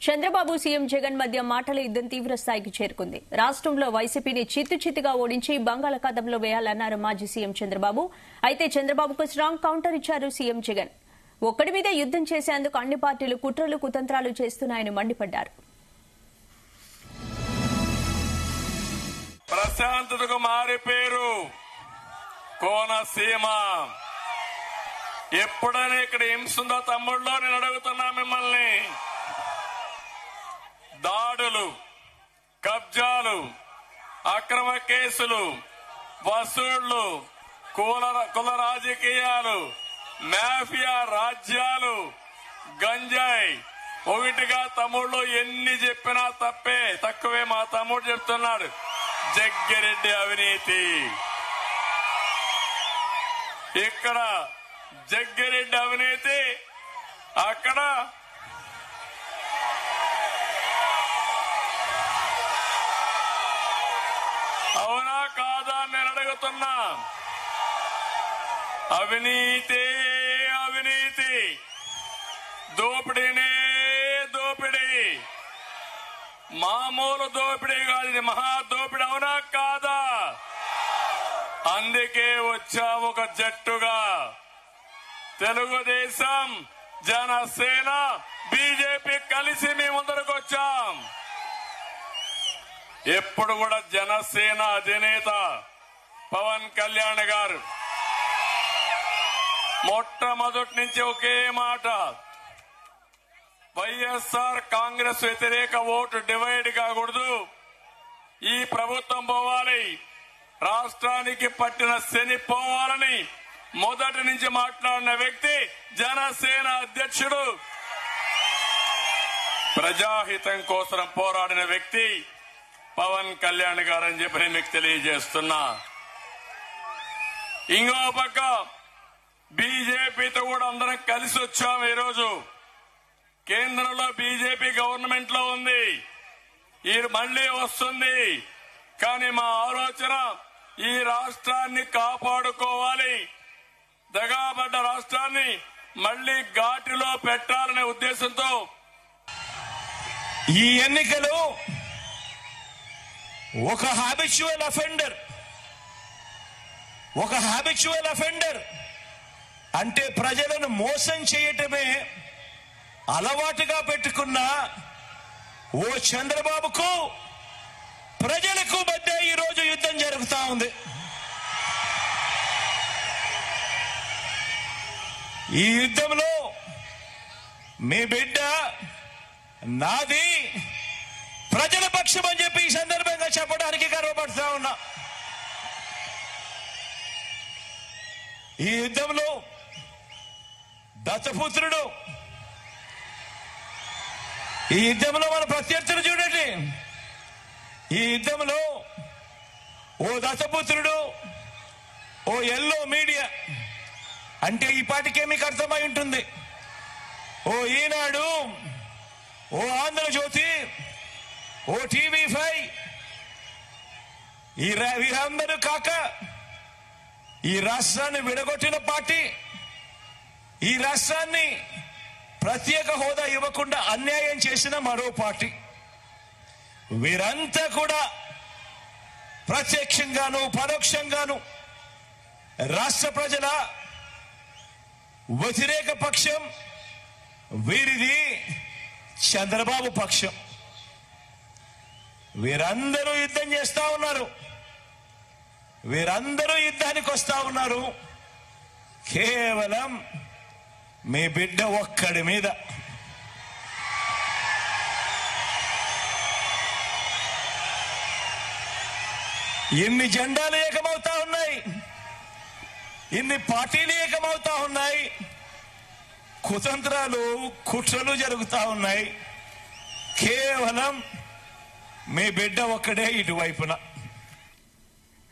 Chandrababu CM Jagan మధ్య మాటల యుద్దం తీవ్ర స్థాయికి చేరుకుంది రాష్ట్రంలో వైసీపీని చిత్తు చిత్తుగా ఓడించి బంగాళాఖాతంలో వేయాలన్నారు మాజీ సీఎం చంద్రబాబు అయితే చంద్రబాబుకు స్ట్రాంగ్ కౌంటర్ ఇచ్చారు సీఎం జగన్ ఒక్కడి మీద యుద్దం చేసేందుకు అన్ని పార్టీలు కుట్రలు కుతంత్రాలు చేస్తున్నాయని మండిపడ్డారు ప్రశాంతతకు మారి పేరు కోనసీమ ఎప్పుడైనా ఇక్కడ హింసుందో తమ్ముళ్ళో నేను అడుగుతున్నా మిమ్మల్ని దాడులు కబ్జాలు అక్రమ కేసులు వసూళ్లు కుల కుల రాజకీయాలు మాఫియా రాజ్యాలు గంజాయి ఒకటిగా తమ్ముళ్ళు ఎన్ని చెప్పినా తప్పే తక్కువే మా తమ్ముడు చెప్తున్నాడు జగ్గిరెడ్డి అవినీతి ఇక్కడ జగ్గిరెడ్డి అవినీతి అక్కడ అవునా కాదా అని నేను అడుగుతున్నా అవినీతి అవినీతి దోపిడీనే దోపిడీ మామూలు దోపిడీ కాదు ఇది మహా దోపిడీ అవునా కాదా అందుకే వచ్చాం ఒక జట్టుగా తెలుగుదేశం జనసేన బీజేపీ కలిసి మీ ముందరకు వచ్చాం ఎప్పుడు కూడా జనసేన అధినేత పవన్ కళ్యాణ్ గారు మొట్టమొదటి నుంచి ఒకే మాట వైఎస్ఆర్ కాంగ్రెస్ వ్యతిరేక ఓటు డివైడ్ కాకూడదు ఈ ప్రభుత్వం పోవాలి రాష్ట్రానికి పట్టిన శని పోవాలని మొదటి నుంచి మాట్లాడిన వ్యక్తి జనసేన అధ్యక్షుడు ప్రజాహితం కోసం పోరాడిన వ్యక్తి పవన్ కళ్యాణ్ గారని చెప్పి నేను మీకు తెలియజేస్తున్నా ఇంకో పక్క బీజేపీతో కూడా అందరం కలిసి వచ్చాం ఈరోజు కేంద్రంలో బీజేపీ గవర్నమెంట్ లో ఉంది ఈ మళ్లీ వస్తుంది కానీ మా ఆలోచన ఈ రాష్ట్రాన్ని కాపాడుకోవాలి దగాబడ్డ రాష్ట్రాన్ని మళ్లీ ఘాటిలో పెట్టాలనే ఉద్దేశంతో ఈ ఎన్నికలు ఒక హ్యాబిచువల్ అఫెండర్ ఒక హ్యాబిచువల్ అఫెండర్ అంటే ప్రజలను మోసం చేయటమే అలవాటుగా పెట్టుకున్న ఓ చంద్రబాబుకు ప్రజలకు మధ్య ఈ రోజు యుద్ధం జరుగుతా ఉంది ఈ యుద్ధంలో మీ బిడ్డ నాది ప్రజల పక్షం అని చెప్పి ఈ సందర్భంగా చెప్పడానికి గర్వపడుతా ఉన్నా ఈ యుద్ధంలో దత్తపుత్రుడు ఈ యుద్ధంలో మన ప్రత్యర్థులు చూడండి ఈ యుద్ధంలో ఓ దత్తపుత్రుడు ఓ ఎల్లో మీడియా అంటే ఈ పాటికే మీకు అర్థమై ఉంటుంది ఓ ఈనాడు ఓ ఆంధ్రజ్యోతి ఓ టీవీ ఫైవ్ ఈ రా- వీరందరూ కాక ఈ రాష్ట్రాన్ని విడగొట్టిన పార్టీ ఈ రాష్ట్రాన్ని ప్రత్యేక హోదా ఇవ్వకుండా అన్యాయం చేసిన మరో పార్టీ వీరంతా కూడా ప్రత్యక్షంగాను పరోక్షంగాను రాష్ట్ర ప్రజల వ్యతిరేక పక్షం వీరిది చంద్రబాబు పక్షం వీరందరూ యుద్ధం చేస్తా ఉన్నారు వీరందరూ యుద్ధానికి వస్తా ఉన్నారు కేవలం మీ బిడ్డ ఒక్కడి మీద ఇన్ని జెండాలు ఏకమవుతా ఉన్నాయి ఇన్ని పార్టీలు ఏకమవుతా ఉన్నాయి కుతంత్రాలు కుట్రలు జరుగుతా ఉన్నాయి కేవలం మీ బిడ్డ ఒక్కడే ఇటువైపున